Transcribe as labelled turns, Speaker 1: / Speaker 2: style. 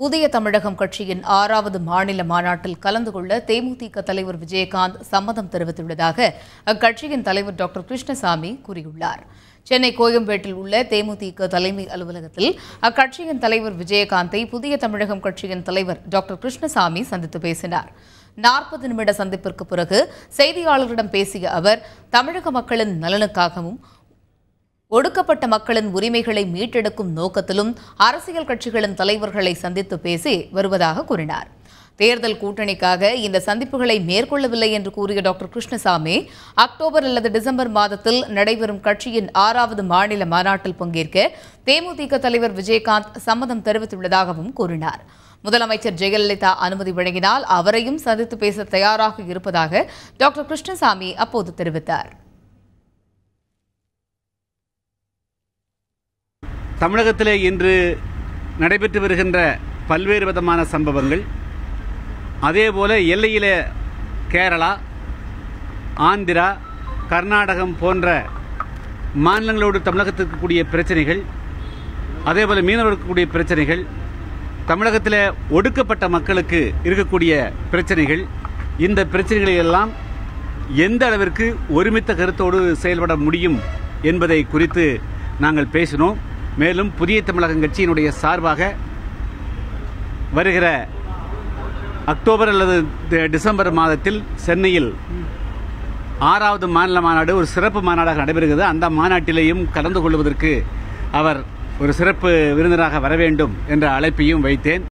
Speaker 1: புதிய தமிழகம் கட்சியின் ஆறாவது மாநில மாநாட்டில் கலந்து கொள்ள தேமுதிக தலைவர் விஜயகாந்த் சம்மதம் தெரிவித்துள்ளதாக அக்கட்சியின் தலைவர் டாக்டர் கிருஷ்ணசாமி கூறியுள்ளார் சென்னை கோயம்பேட்டில் உள்ள தேமுதிக தலைமை அலுவலகத்தில் அக்கட்சியின் தலைவர் விஜயகாந்தை புதிய தமிழகம் கட்சியின் தலைவர் டாக்டர் கிருஷ்ணசாமி சந்தித்து பேசினார் நாற்பது நிமிட சந்திப்பிற்கு பிறகு செய்தியாளர்களிடம் பேசிய அவர் தமிழக மக்களின் நலனுக்காகவும் ஒடுக்கப்பட்ட மக்களின் உரிமைகளை மீட்டெடுக்கும் நோக்கத்திலும் அரசியல் கட்சிகளின் தலைவர்களை சந்தித்து பேசி வருவதாக கூறினார் தேர்தல் கூட்டணிக்காக இந்த சந்திப்புகளை மேற்கொள்ளவில்லை என்று கூறிய டாக்டர் கிருஷ்ணசாமி அக்டோபர் அல்லது டிசம்பர் மாதத்தில் நடைபெறும் கட்சியின் ஆறாவது மாநில மாநாட்டில் பங்கேற்க தேமுதிக தலைவர் விஜயகாந்த் சம்மதம் தெரிவித்துள்ளதாகவும் கூறினார் முதலமைச்சர் ஜெயலலிதா அனுமதி வழங்கினால் அவரையும் சந்தித்து பேச தயாராக இருப்பதாக டாக்டர் கிருஷ்ணசாமி அப்போது தெரிவித்தார்
Speaker 2: தமிழகத்திலே இன்று நடைபெற்று வருகின்ற பல்வேறு விதமான சம்பவங்கள் அதேபோல எல்லையிலே கேரளா ஆந்திரா கர்நாடகம் போன்ற மாநிலங்களோடு தமிழகத்திற்கு கூடிய பிரச்சனைகள் அதேபோல மீனவர்களுக்கு கூடிய பிரச்சனைகள் தமிழகத்தில் ஒடுக்கப்பட்ட மக்களுக்கு இருக்கக்கூடிய பிரச்சனைகள் இந்த பிரச்சனைகளை எல்லாம் எந்த அளவிற்கு ஒருமித்த கருத்தோடு செயல்பட முடியும் என்பதை குறித்து நாங்கள் பேசினோம் மேலும் புதிய தமிழகம் கட்சியினுடைய சார்பாக வருகிற அக்டோபர் அல்லது டி- டிசம்பர் மாதத்தில் சென்னையில் ஆறாவது மாநில மாநாடு ஒரு சிறப்பு மாநாடாக நடைபெறுகிறது அந்த மாநாட்டிலேயும் கலந்து கொள்வதற்கு அவர் ஒரு சிறப்பு விருந்தினராக வர வேண்டும் என்ற அழைப்பையும் வைத்தேன்